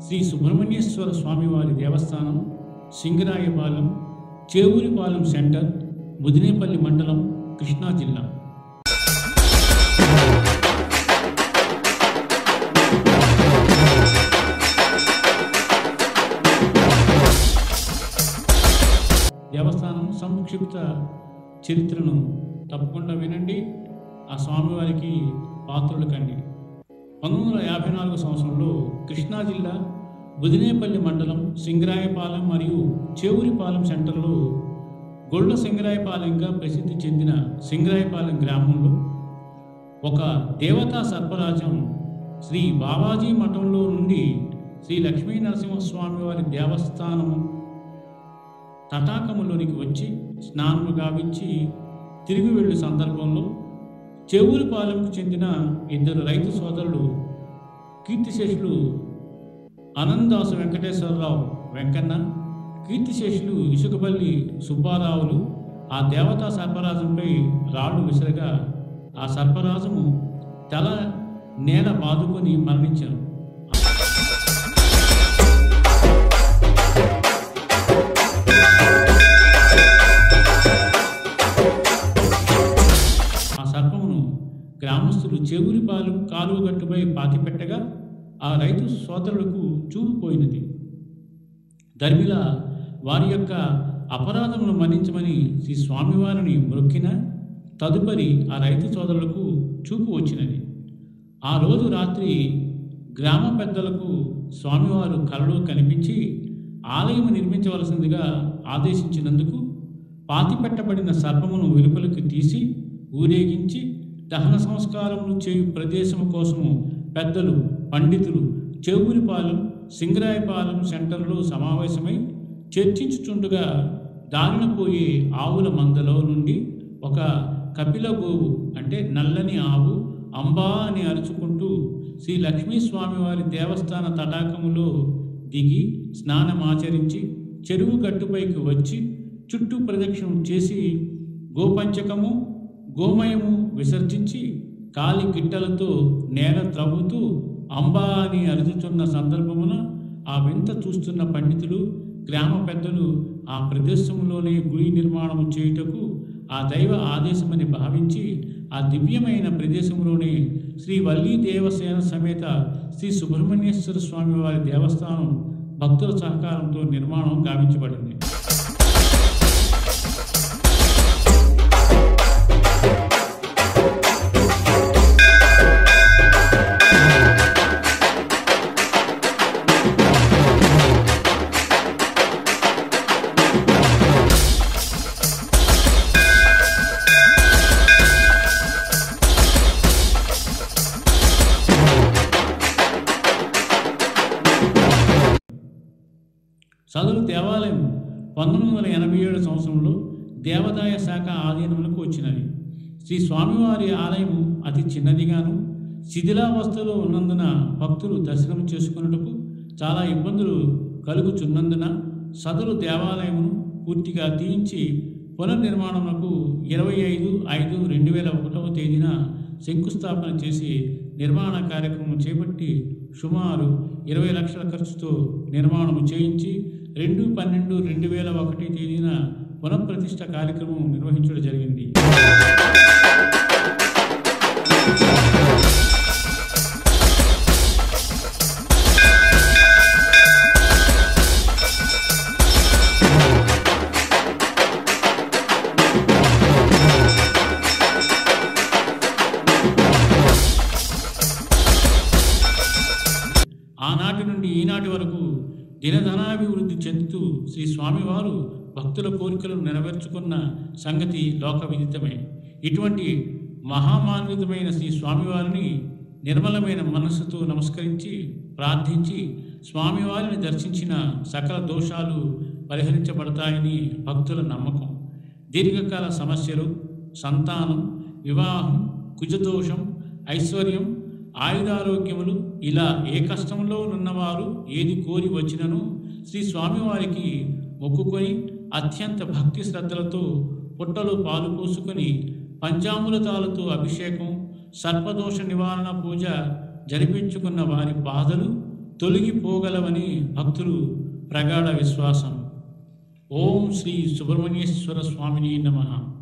శ్రీ సుబ్రహ్మణ్యేశ్వర స్వామివారి దేవస్థానం సింగరాయపాలెం చేవూరిపాలెం సెంటర్ ముదినేపల్లి మండలం కృష్ణా జిల్లా దేవస్థానం సంక్షిప్త చరిత్రను తప్పకుండా వినండి ఆ స్వామివారికి పాత్రులు కండి పంతొమ్మిది వందల యాభై నాలుగు సంవత్సరంలో కృష్ణా జిల్లా బుదినేపల్లి మండలం సింగరాయపాలెం మరియు చేవురిపాలెం సెంటర్లో గొళ్ళ సింగరాయపాలెంగా ప్రసిద్ధి చెందిన సింగరాయపాలెం గ్రామంలో ఒక దేవతా సర్పరాజం శ్రీ బాబాజీ మఠంలో నుండి శ్రీ లక్ష్మీ నరసింహస్వామి వారి దేవస్థానం తటాకములోనికి వచ్చి స్నానము గావించి తిరిగి వెళ్ళు సందర్భంలో చెవులపాలెంకు చెందిన ఇద్దరు రైతు సోదరులు కీర్తిశేషులు ఆనందాసు వెంకటేశ్వరరావు వెంకన్న కీర్తిశేషులు ఇసుకపల్లి సుబ్బారావులు ఆ దేవతా సర్పరాజంపై రాళ్ళు విసరగా ఆ సర్పరాజము తల నేల బాదుకొని మరణించారు ఆ సర్పమును గ్రామస్తులు చెవురిపాలు కాలువ గట్టుపై పాతిపెట్టగా ఆ రైతు సోదరులకు చూపుపోయినది ధర్మిల వారి యొక్క అపరాధమును మన్నించమని శ్రీ స్వామివారిని మొక్కిన తదుపరి ఆ రైతు సోదరులకు చూపు వచ్చినది ఆ రోజు రాత్రి గ్రామ పెద్దలకు స్వామివారు కలలో కనిపించి ఆలయం నిర్మించవలసిందిగా ఆదేశించినందుకు పాతిపెట్టబడిన సర్పమును వెలుపలికి తీసి ఊరేగించి దహన సంస్కారములు చేయు ప్రదేశము కోసము పెద్దలు పండితులు చెవురిపాలెం సింగరాయపాలెం సెంటర్లో సమావేశమై చర్చించుచుండగా దారిన పోయే ఆవుల మందలో నుండి ఒక కపిల గోవు అంటే నల్లని ఆవు అంబా అని అరుచుకుంటూ శ్రీ లక్ష్మీస్వామి వారి దేవస్థాన తటాకములో దిగి స్నానమాచరించి చెరువు గట్టుపైకి వచ్చి చుట్టూ ప్రదక్షిణం చేసి గోపంచకము గోమయము విసర్జించి కాలి గిట్టలతో నేల త్రవ్వుతూ అంబా అని అరుచుతున్న సందర్భమున ఆ వింత చూస్తున్న పండితులు గ్రామ పెద్దలు ఆ ప్రదేశంలోనే గుడి నిర్మాణం చేయుటకు ఆ దైవ ఆదేశమని భావించి ఆ దివ్యమైన ప్రదేశంలోనే శ్రీ వల్లీ దేవసేన సమేత శ్రీ సుబ్రహ్మణ్యేశ్వర స్వామి వారి దేవస్థానం భక్తుల సహకారంతో నిర్మాణం గావించబడింది సదరు దేవాలయం పంతొమ్మిది వందల ఎనభై ఏడు సంవత్సరంలో దేవాదాయ శాఖ ఆధీనంలోకి వచ్చినది శ్రీ స్వామివారి ఆలయం అతి చిన్నదిగాను శిథిలావస్థలో ఉన్నందున భక్తులు దర్శనం చేసుకున్నట్టుకు చాలా ఇబ్బందులు కలుగుచున్నందున సదరు దేవాలయమును పూర్తిగా తీయించి పునర్నిర్మాణమునకు ఇరవై ఐదు ఐదు రెండు వేల ఒకటవ తేదీన శంకుస్థాపన చేసి నిర్మాణ కార్యక్రమం చేపట్టి సుమారు ఇరవై లక్షల ఖర్చుతో నిర్మాణం చేయించి రెండు పన్నెండు రెండు వేల ఒకటి తేదీన పునఃప్రతిష్ఠ కార్యక్రమం నిర్వహించడం జరిగింది ఆనాటి నుండి ఈనాటి వరకు దినధనాభివృద్ధి చెందుతూ శ్రీ స్వామివారు భక్తుల కోరికలను నెరవేర్చుకున్న సంగతి లోక విదితమే ఇటువంటి మహామాన్వితమైన శ్రీ స్వామివారిని నిర్మలమైన మనస్సుతో నమస్కరించి ప్రార్థించి స్వామివారిని దర్శించిన సకల దోషాలు పరిహరించబడతాయని భక్తుల నమ్మకం దీర్ఘకాల సమస్యలు సంతానం వివాహం కుజదోషం ఐశ్వర్యం ఆయుధారోగ్యములు ఇలా ఏ కష్టంలో ఉన్నవారు ఏది కోరి వచ్చినను శ్రీ స్వామివారికి మొక్కుకొని అత్యంత భక్తి శ్రద్ధలతో పుట్టలో పాలు పోసుకొని పంచామృతాలతో అభిషేకం సర్పదోష నివారణ పూజ జరిపించుకున్న వారి బాధలు తొలగిపోగలవని భక్తులు ప్రగాఢ విశ్వాసం ఓం శ్రీ సుబ్రహ్మణ్యేశ్వర స్వామిని నమః